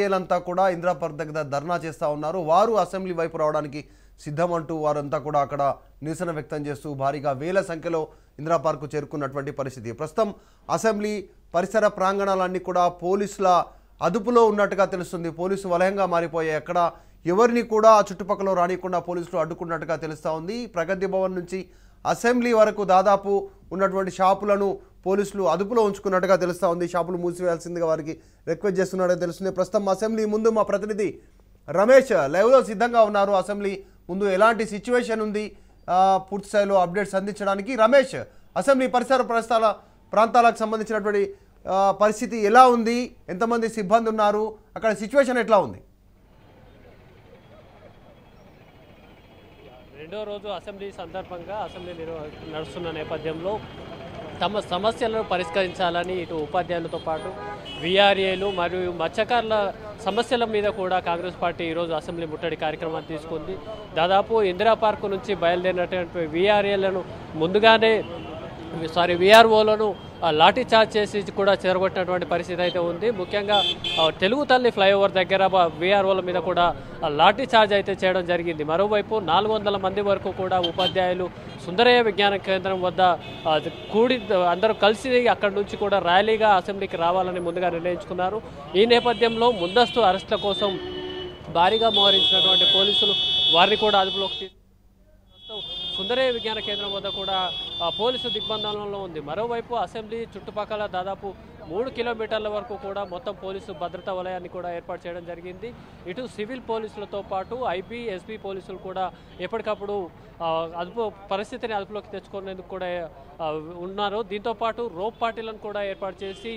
అంతా కూడా ఇందిరా పార్క్ దగ్గర ధర్నా చేస్తూ ఉన్నారు వారు అసెంబ్లీ వైపు రావడానికి సిద్ధమంటూ వారంతా కూడా అక్కడ నిరసన వ్యక్తం చేస్తూ భారీగా వేల సంఖ్యలో ఇందిరా పార్కు చేరుకున్నటువంటి పరిస్థితి ప్రస్తుతం అసెంబ్లీ పరిసర ప్రాంగణాలన్నీ కూడా పోలీసుల అదుపులో ఉన్నట్టుగా తెలుస్తుంది పోలీసు వలయంగా మారిపోయాయి అక్కడ ఎవరిని కూడా ఆ చుట్టుపక్కల రానియకుండా పోలీసులు అడ్డుకున్నట్టుగా తెలుస్తూ ఉంది ప్రగతి భవన్ నుంచి అసెంబ్లీ వరకు దాదాపు ఉన్నటువంటి షాపులను పోలీసులు అదుపులో ఉంచుకున్నట్టుగా తెలుస్తూ ఉంది షాపులు మూసివేయాల్సిందిగా వారికి రిక్వెస్ట్ చేస్తున్నట్టుగా తెలుస్తుంది ప్రస్తుతం అసెంబ్లీ ముందు మా ప్రతినిధి రమేష్ లైవ్లో సిద్ధంగా ఉన్నారు అసెంబ్లీ ముందు ఎలాంటి సిచ్యువేషన్ ఉంది ఆ, పూర్తి స్థాయిలో అప్డేట్స్ అందించడానికి రమేష్ అసెంబ్లీ పరిసర ప్రాంతాల ప్రాంతాలకు సంబంధించినటువంటి ఆ, పరిస్థితి ఎలా ఉంది ఎంతమంది సిబ్బంది ఉన్నారు అక్కడ సిచ్యువేషన్ ఎట్లా ఉంది రెండో రోజు అసెంబ్లీ సందర్భంగా అసెంబ్లీ నిర్వ నడుస్తున్న నేపథ్యంలో తమ సమస్యలను పరిష్కరించాలని ఇటు ఉపాధ్యాయులతో పాటు విఆర్ఏలు మరియు మత్స్యకారుల సమస్యల మీద కూడా కాంగ్రెస్ పార్టీ ఈరోజు అసెంబ్లీ ముట్టడి కార్యక్రమాన్ని తీసుకుంది దాదాపు ఇందిరా పార్కు నుంచి బయలుదేరినటువంటి విఆర్ఏలను ముందుగానే సారీ విఆర్ఓలను లాఠీ చార్జ్ చేసి కూడా చేరగొట్టినటువంటి పరిస్థితి అయితే ఉంది ముఖ్యంగా ఆ, తెలుగు తల్లి ఫ్లైఓవర్ దగ్గర విఆర్ఓల మీద కూడా ఆ, లాఠీ చార్జ్ అయితే చేయడం జరిగింది మరోవైపు నాలుగు వందల మంది వరకు కూడా ఉపాధ్యాయులు సుందరయ్య విజ్ఞాన కేంద్రం వద్ద ఆ, కూడి అందరూ కలిసి అక్కడి నుంచి కూడా ర్యాలీగా అసెంబ్లీకి రావాలని ముందుగా నిర్ణయించుకున్నారు ఈ నేపథ్యంలో ముందస్తు అరెస్టుల కోసం భారీగా మోహరించినటువంటి పోలీసులు వారిని కూడా అదుపులోకి తీ- ప్రస్తుతం సుందరయ్య విజ్ఞాన కేంద్రం వద్ద కూడా ఆ, పోలీసు దిగ్బంధనంలో ఉంది మరోవైపు అసెంబ్లీ చుట్టుపక్కల దాదాపు మూడు కిలోమీటర్ల వరకు కూడా మొత్తం పోలీసు భద్రతా వలయాన్ని కూడా ఏర్పాటు చేయడం జరిగింది ఇటు సివిల్ పోలీసులతో పాటు ఐపీ ఎస్పీ పోలీసులు కూడా ఎప్పటికప్పుడు ఆ, అదుపు పరిస్థితిని అదుపులోకి తెచ్చుకునేందుకు కూడా ఆ, ఉన్నారు దీంతో పాటు రోప్ పార్టీలను కూడా ఏర్పాటు చేసి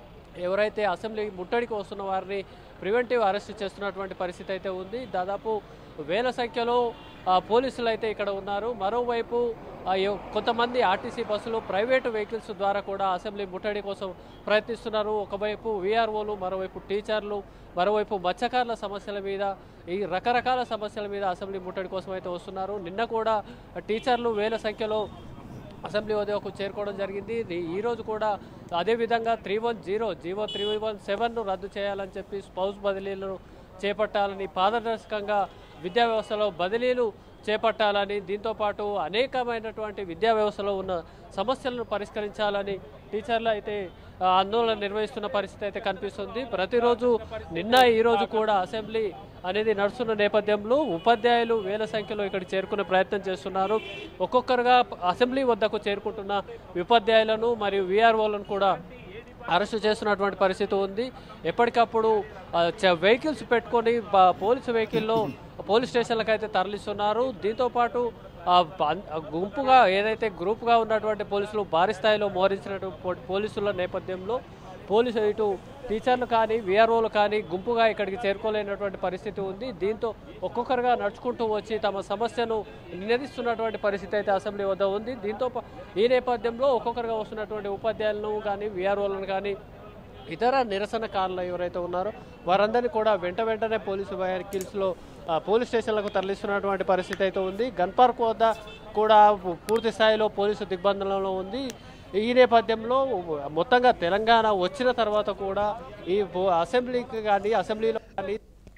ఎవరైతే అసెంబ్లీ ముట్టడికి వస్తున్న వారిని ప్రివెంటివ్ అరెస్ట్ చేస్తున్నటువంటి పరిస్థితి అయితే ఉంది దాదాపు వేల సంఖ్యలో ఆ, పోలీసులు అయితే ఇక్కడ ఉన్నారు మరోవైపు ఆ, ఎవ్- కొంతమంది ఆర్టీసీ బస్సులు ప్రైవేటు వెహికల్స్ ద్వారా కూడా అసెంబ్లీ ముట్టడి కోసం ప్రయత్నిస్తున్నారు ఒకవైపు వీఆర్ఓలు మరోవైపు టీచర్లు మరోవైపు మత్స్యకారుల సమస్యల మీద ఈ రకరకాల సమస్యల మీద అసెంబ్లీ ముట్టడి కోసం అయితే వస్తున్నారు నిన్న కూడా టీచర్లు వేల సంఖ్యలో అసెంబ్లీ వద్దకు చేరుకోవడం జరిగింది ఇది- ఈ రోజు కూడా అదే విధంగా three one zero GO three one సెవెన్ను రద్దు చేయాలని చెప్పి స్పౌస్ బదిలీలను చేపట్టాలని పారదర్శకంగా విద్యా వ్యవస్థలో బదిలీలు చేపట్టాలని దీంతో పాటు అనేకమైనటువంటి విద్యా వ్యవస్థలో ఉన్న సమస్యలను పరిష్కరించాలని టీచర్లు అయితే ఆ, ఆందోళన నిర్వహిస్తున్న పరిస్థితి అయితే కనిపిస్తుంది ప్రతిరోజు నిన్న ఈ రోజు కూడా అసెంబ్లీ అనేది నడుస్తున్న నేపథ్యంలో ఉపాధ్యాయులు వేల సంఖ్యలో ఇక్కడ చేరుకునే ప్రయత్నం చేస్తున్నారు ఒక్కొక్కరుగా అసెంబ్లీ వద్దకు చేరుకుంటున్న ఉపాధ్యాయులను మరియు విఆర్ఓలను కూడా అరెస్టు చేస్తున్నటువంటి పరిస్థితి ఉంది ఎప్పటికప్పుడు ఆ, చ- వెహికల్స్ పెట్టుకొని ప- పోలీసు వెహికల్లో పోలీస్ స్టేషన్లకు అయితే తరలిస్తున్నారు దీంతో పాటు ఆ, ప- ఆ గుంపుగా ఏదైతే గ్రూప్గా ఉన్నటువంటి పోలీసులు భారీ స్థాయిలో మోహరించినటువంటి పో- పోలీసుల నేపథ్యంలో పోలీసు ఇటు టీచర్లు కానీ విఆర్ఓలు కానీ గుంపుగా ఇక్కడికి చేరుకోలేనటువంటి పరిస్థితి ఉంది దీంతో ఒక్కొక్కరుగా నడుచుకుంటూ వచ్చి తమ సమస్యను నినదిస్తున్నటువంటి పరిస్థితి అయితే అసెంబ్లీ వద్ద ఉంది దీంతో పా- ఈ నేపథ్యంలో ఒక్కొక్కరుగా వస్తున్నటువంటి ఉపాధ్యాయులను కానీ విఆర్ఓలను కానీ ఇతర నిరసనకారులు ఎవరైతే ఉన్నారో వారందరినీ కూడా వెంట వెంటనే పోలీసు వెహికల్స్లో ఆ, పోలీస్ స్టేషన్లకు తరలిస్తున్నటువంటి పరిస్థితి అయితే ఉంది గన్ పార్క్ వద్ద కూడా పూర్తి స్థాయిలో పోలీసు దిగ్బంధనంలో ఉంది ఈ నేపథ్యంలో మొత్తంగా తెలంగాణ వచ్చిన తర్వాత కూడా ఈ పో- అసెంబ్లీకి కానీ అసెంబ్లీలో కానీ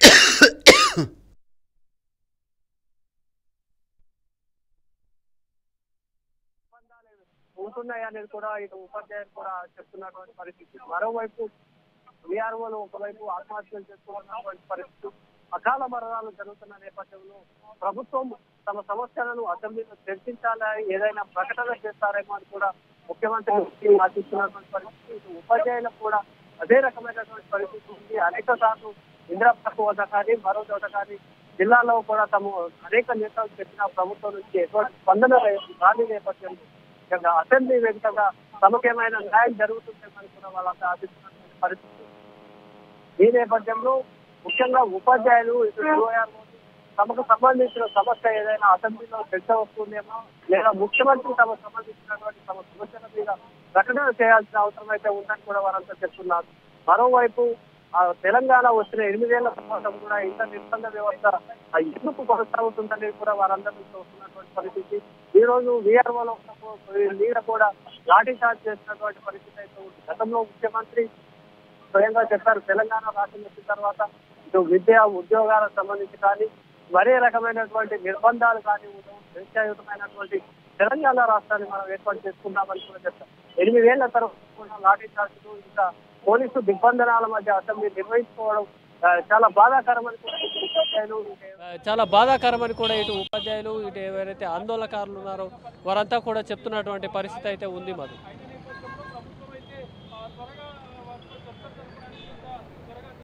ఉంటున్నాయి అనేది కూడా ఇటు ఉపాధ్యాయులు కూడా చెప్తున్నటువంటి పరిస్థితి మరోవైపు విఆర్ఓలు ఒకవైపు ఆత్మహత్యలు చేసుకున్నటువంటి పరిస్థితి అకాల మరణాలు జరుగుతున్న నేపథ్యంలో ప్రభుత్వం తమ సమస్యలను అసెంబ్లీలో చర్చించాలని ఏదైనా ప్రకటన చేస్తారేమో అని కూడా ముఖ్యమంత్రి ఆశిస్తున్నటువంటి పరిస్థితి ఇటు ఉపాధ్యాయులకు కూడా అదే రకమైనటువంటి పరిస్థితి ఉంది అనేక సార్లు ఇందిరా పార్క్ వద్ద కానీ మరో చోట కానీ జిల్లాలో కూడా తమ అనేక నేతలు చెప్పిన ప్రభుత్వం నుంచి ఎటువంటి స్పందన రాని నేపథ్యంలో ముఖ్యంగా అసెంబ్లీ వేదికగా తమకేమైనా న్యాయం జరుగుతుందేమని కూడా వాళ్ళంతా ఆశిస్తున్నటువంటి పరిస్థితి ఈ నేపథ్యంలో ముఖ్యంగా ఉపాధ్యాయులు ఇటు UIR తమకు సంబంధించిన సమస్య ఏదైనా అసెంబ్లీలో చర్చ వస్తుందేమో లేదా ముఖ్యమంత్రి తమకు సంబంధించినటువంటి తమ సమస్యల మీద ప్రకటన చేయాల్సిన అవసరం అయితే ఉందని కూడా వారంతా చెప్తున్నారు మరోవైపు ఆ తెలంగాణ వచ్చిన ఎనిమిదేళ్ల తర్వాత కూడా ఇంత నిర్బంధ వ్యవస్థ ఆ ఎందుకు కొనసాగుతుందని కూడా వారందరూ చూస్తున్నటువంటి పరిస్థితి ఈ రోజు వీఆర్ఓలో మీద కూడా లాఠీ చార్జ్ చేసినటువంటి పరిస్థితి అయితే ఉంది గతంలో ముఖ్యమంత్రి స్వయంగా చెప్పారు తెలంగాణ రాష్ట్రం వచ్చిన తర్వాత ఇటు విద్య ఉద్యోగాలకు సంబంధించి కానీ మరే రకమైనటువంటి నిర్బంధాలు కానీ ఉండవు స్వేచ్ఛాయుతమైనటువంటి తెలంగాణ రాష్ట్రాన్ని మనం ఏర్పాటు చేసుకున్నామని కూడా చెప్తాం ఎనిమిదేళ్ల తర్వాత లాఠీ చార్జీలు ఇంకా పోలీసు దిగ్బంధనాల మధ్య అసెంబ్లీ నిర్వహించుకోవడం ఆ, చాలా బాధాకరమని కూడా ఉపాధ్యాయులు ఆ, చాలా బాధాకరమని కూడా ఇటు ఉపాధ్యాయులు ఇటు ఎవరైతే ఆందోళనకారులు ఉన్నారో వారంతా కూడా చెప్తున్నటువంటి పరిస్థితి అయితే ఉంది మధు